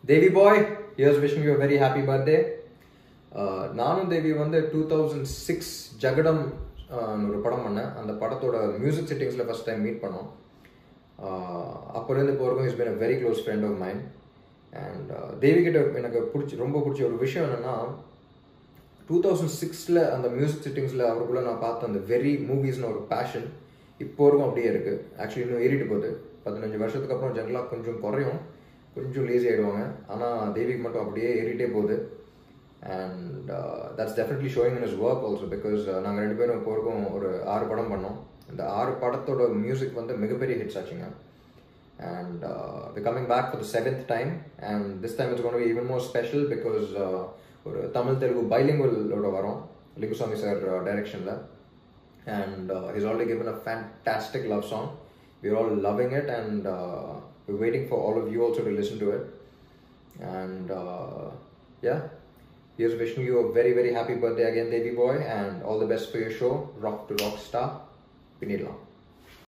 தேவி பாய் here's wishing you very happy birthday நானும் தேவி வந்து டூ தௌசண்ட் சிக்ஸ் ஜகடம் ஆஹ், ஒரு படம் பண்ணேன் அந்த படத்தோட மியூசிக் செட்டிங்ஸில் ஃபஸ்ட் டைம் மீட் பண்ணோம் அப்போலேருந்து இப்போ வரைக்கும் is been a very close friend of mine and Devi கிட்ட எனக்கு பிடிச்சி ரொம்ப பிடிச்ச ஒரு விஷயம் என்னென்னா டூ தௌசண்ட் சிக்ஸில் அந்த மியூசிக் செட்டிங்ஸில் அவருக்குள்ள நான் பார்த்த அந்த வெரி மூவிஸ்னு ஒரு பேஷன் இப்போ வரைக்கும் அப்படியே இருக்குது ஆக்சுவலி இன்னும் ஏறிட்டு போகுது பதினஞ்சு வருஷத்துக்கு அப்புறம் ஜென்ரலாக கொஞ்சம் குறையும் கொஞ்சம் லேசி ஆகிடுவாங்க ஆனால் தேவிக்கு மட்டும் அப்படியே ஏறிட்டே போகுது and that's definitely showing in is work also because நாங்கள் ரெண்டு பேரும் இப்போ வரைக்கும் ஒரு ஆறு படம் பண்ணோம் இந்த ஆறு படத்தோட மியூசிக் வந்து மிகப்பெரிய ஹிட்ஸ் ஆச்சுங்க and uh, we're coming back for the seventh time and this time it's going to be even more special because uh, ஒரு தமிழ் தெலுங்கு பைலிங்குவலோட வரோம் லிங்குசாமி சார் டைரக்ஷனில் and uh, he's already given a fantastic love song we're all loving it and uh, we're waiting for all of you also to listen to it and uh, yeah here's wishing you a very very happy birthday again Devi boy and all the best for your show rock to rock star Pinidla